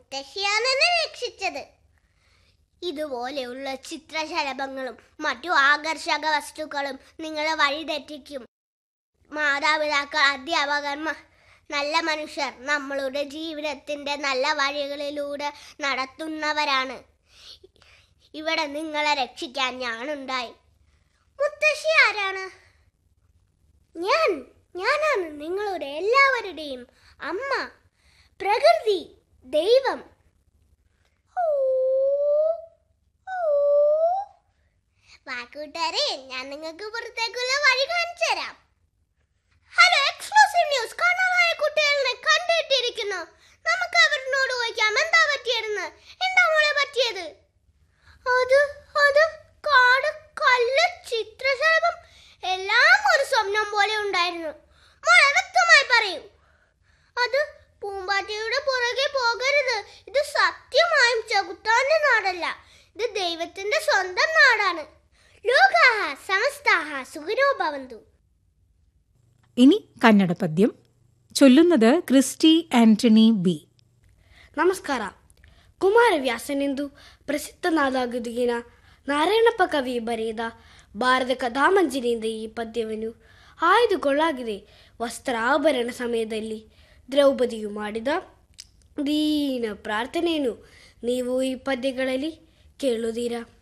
മുത്തശ്ശിയാണ് എന്നെ രക്ഷിച്ചത് ഇതുപോലെയുള്ള ചിത്രശലഭങ്ങളും മറ്റു ആകർഷക വസ്തുക്കളും നിങ്ങളെ വഴിതെറ്റിക്കും മാതാപിതാക്കൾ അധ്യാപകന്മാർ നല്ല മനുഷ്യർ നമ്മളുടെ ജീവിതത്തിന്റെ നല്ല വഴികളിലൂടെ നടത്തുന്നവരാണ് ഇവിടെ നിങ്ങളെ രക്ഷിക്കാൻ ഞാനുണ്ടായി മുത്തശ്ശി ആരാണ് ഞാൻ ഞാനാണ് നിങ്ങളുടെ എല്ലാവരുടെയും അമ്മ പ്രകൃതി ദൈവം ഊ, ഊ. വാ കൂട്ടുകാരെ ഞാൻ നിങ്ങൾക്ക് പുറത്തേക്കുള്ള വഴി കാണിച്ചു തരാം ഹലോ എക്സ്ക്ലൂസീവ് ന്യൂസ് കാണാതായ കുട്ടികളെ കണ്ടിട്ടിരിക്കുന്നു നമുക്ക് അവരിനോട് ചോദിക്കാം എന്താ പറ്റിയതെന്ന് എന്താ മോളെ പറ്റിയത് അത് അത് കാട് കല്ല് ചിത്രശലഭം എല്ലാം ഒരു സ്വപ്നം പോലെ ഉണ്ടായിരുന്നു മോളെ വ്യക്തമായി പറയൂ അത് പൂമ്പാറ്റയുടെ പുറകെ പോകരുത് ഇത് സത്യമായും ചെകുത്താന്റെ നാടല്ല ഇത് ദൈവത്തിന്റെ സ്വന്തം നാടാണ് ലോകാഹ സമസ്താഹ സുഖിനോ ഭവന്തു ഇനി കന്നഡ പദ്യം ചൊല്ലുന്നത് ക്രിസ്റ്റി ആന്റണി ബി ನಮಸ್ಕಾರ ಕುಮಾರವ್ಯಾಸನೆಂದು ಪ್ರಸಿದ್ಧನಾದಾಗುದಿಗಿನ ನಾರಾಯಣಪ್ಪ ಕವಿ ಬರೆದ ಭಾರತ ಕಥಾಮಂಜಿನಿಂದ ಈ ಪದ್ಯವನ್ನು ಆಯ್ದುಕೊಳ್ಳಾಗಿದೆ ವಸ್ತ್ರಾಭರಣ ಸಮಯದಲ್ಲಿ ದ್ರೌಪದಿಯು ಮಾಡಿದ ದೀನ ಪ್ರಾರ್ಥನೆಯನ್ನು ನೀವು ಈ ಪದ್ಯಗಳಲ್ಲಿ ಕೇಳುತ್ತೀರಾ